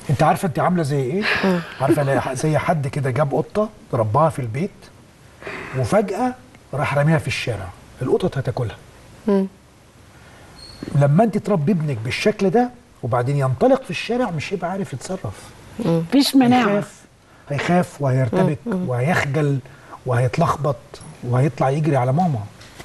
انت عارفه انت عامله زي ايه عارفه لا- زي حد كده جاب قطه رباها في البيت وفجاه راح راميها في الشارع القطط هتاكلها لما انت تربي ابنك بالشكل ده وبعدين ينطلق في الشارع مش هيبقى عارف يتصرف مفيش مناعه هيخاف هيخاف وهيرتبك وهيخجل وهيتلخبط وهيطلع يجري على ماما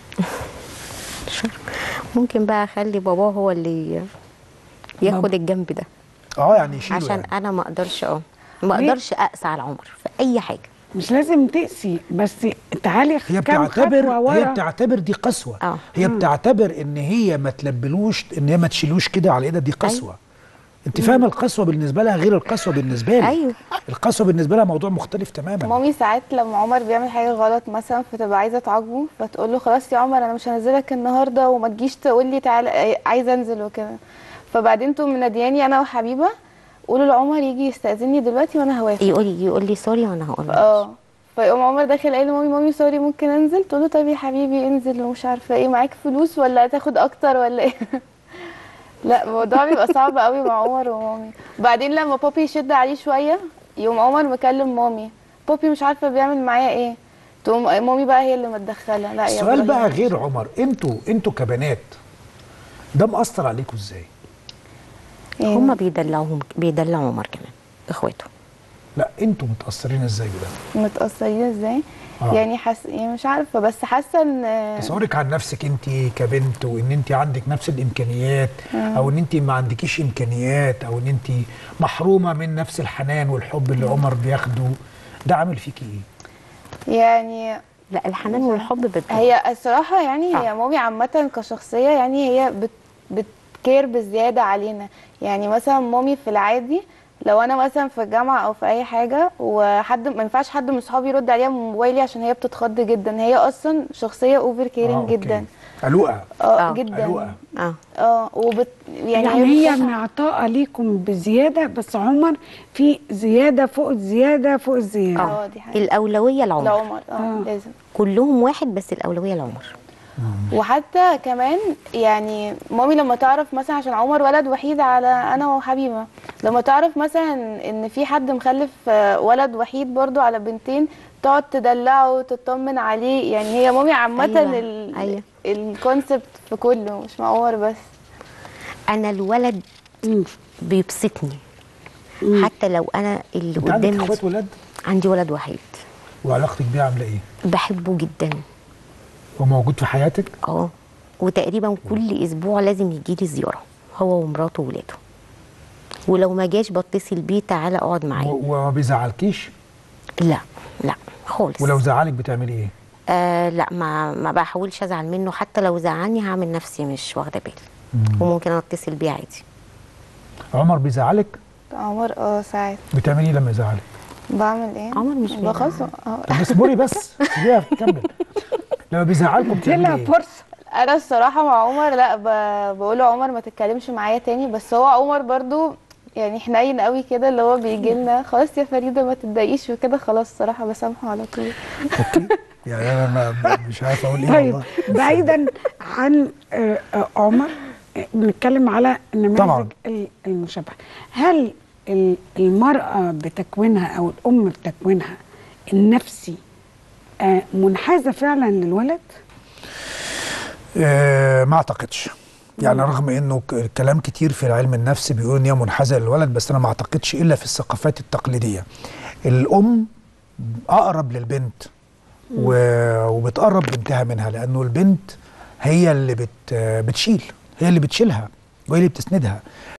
ممكن بقى اخلي باباه هو اللي ياخد الجنب ده اه يعني يشيله عشان يعني. انا ما اقدرش اه ما ليه؟ اقدرش اقسى على عمر في اي حاجه مش لازم تقسي بس تعالي هي كام بتعتبر خطوة هي ورا. بتعتبر دي قسوه آه. هي بتعتبر ان هي ما تلبلوش ان هي ما تشيلوش كده على ايدها دي قسوه انت فاهمه القسوه بالنسبه لها غير القسوه بالنسبه لي أيوه. القسوه بالنسبه لها موضوع مختلف تماما مامي ساعات لما عمر بيعمل حاجه غلط مثلا فتبقى عايزه تعاقبه فتقول له خلاص يا عمر انا مش هنزلك النهارده وما تجيش تقول لي تعالى عايزه انزل وكده فبعدين تقوم منادياني انا وحبيبه قولوا لعمر يجي يستاذني دلوقتي وانا هوافق يقول لي يقول لي سوري وانا هقول له اه فيقوم عمر داخل قايل لمامي مامي سوري ممكن انزل تقول له طب يا حبيبي انزل ومش عارفه ايه معاك فلوس ولا هتاخد اكتر ولا ايه لا الموضوع بيبقى صعب قوي مع عمر ومامي بعدين لما بابي يشد عليه شويه يقوم عمر مكلم مامي بابي مش عارفه بيعمل معايا ايه تقوم مامي بقى هي اللي متدخله لا يا السؤال إبراهيم. بقى غير عمر انتوا انتوا كبنات ده مأثر عليكم ازاي يعني هم بيدلعوهم بيدلعوا عمر كمان اخواته لا انتوا متأثرين ازاي بده متاثرين ازاي آه. يعني حس يعني مش عارفه بس حاسه ان تصورك عن نفسك انت كبنت وان انت عندك نفس الامكانيات او ان انت ما عندكيش امكانيات او ان انت محرومه من نفس الحنان والحب اللي عمر بياخده ده عامل فيكي ايه يعني لا الحنان والحب بتبقى هي الصراحة يعني آه. هي مامي عامة كشخصية يعني هي بت بتكير بزيادة علينا يعني مثلا مامي في العادي لو انا مثلا في الجامعة او في اي حاجة وحد ما ينفعش حد من صحابي يرد عليها من موبايلي عشان هي بتتخض جدا هي اصلا شخصية اوفر آه، كيرنج أوكي. جدا قلوقه اه آه. جدا قلوقه اه اه وبت يعني, يعني هي بتخاف- معطاءة ليكم بزيادة بس عمر في زيادة فوق الزيادة فوق الزيادة اه دي حقيقة الاولويه لعمر لعمر اه آه. لازم كلهم واحد بس الاولويه لعمر وحتى كمان يعني مامي لما تعرف مثلا عشان عمر ولد وحيد على انا وحبيبه لما تعرف مثلا ان في حد مخلف آه، ولد وحيد برضو على بنتين تقعد تدلعه وتطمن عليه يعني هي مامي عامه أيوة، ال أيوة. الكونسبت في كله مش مع عمر بس انا الولد مم. بيبسطني حتى لو انا اللي انت عندك قدامي اخوات ولاد عندي ولد وحيد وعلاقتك بيه عامله ايه بحبه جدا هو موجود في حياتك اه وتقريبا كل اسبوع لازم يجي لي زياره هو ومراته وولاده ولو ما جاش بتصل بيه تعالى اقعد معايا و- وما بيزعلكيش لا لا خالص ولو زعلك بتعملي ايه آه لا ما ما بحاولش ازعل منه حتى لو زعلني هعمل نفسي مش واخده بالي وممكن انا اتصل بيه عادي عمر بيزعلك عمر اه ساعات بتعملي ايه لما يزعلك بعمل ايه عمر مش بخصم اه طب اصبري بس سيبيها تكمل لما بيزعلكم بتعملي لها ايه فرصة انا الصراحه مع عمر لا ب... بقول له عمر ما تتكلمش معايا تاني بس هو عمر برضو يعني حنين قوي كده اللي هو بيجي لنا خلاص يا فريده ما تتضايقيش وكده خلاص الصراحه بسامحه على طول اوكي يعني انا ما- مش عارف اقول ايه طيب والله بعيدا عن آه، آه، عمر آه، بنتكلم على النماذج طبعاً. ال- المشابهة هل ال- المرأة بتكوينها أو الأم بتكوينها النفسي آه، منحازة فعلا للولد؟ آه ما اعتقدش يعني رغم انه ك- كلام كتير في علم النفس بيقول ان هي منحازه للولد بس انا ما اعتقدش الا في الثقافات التقليديه الام اقرب للبنت و- وبتقرب بنتها منها لانه البنت هي اللي بت بتشيل هي اللي بتشيلها وهي اللي بتسندها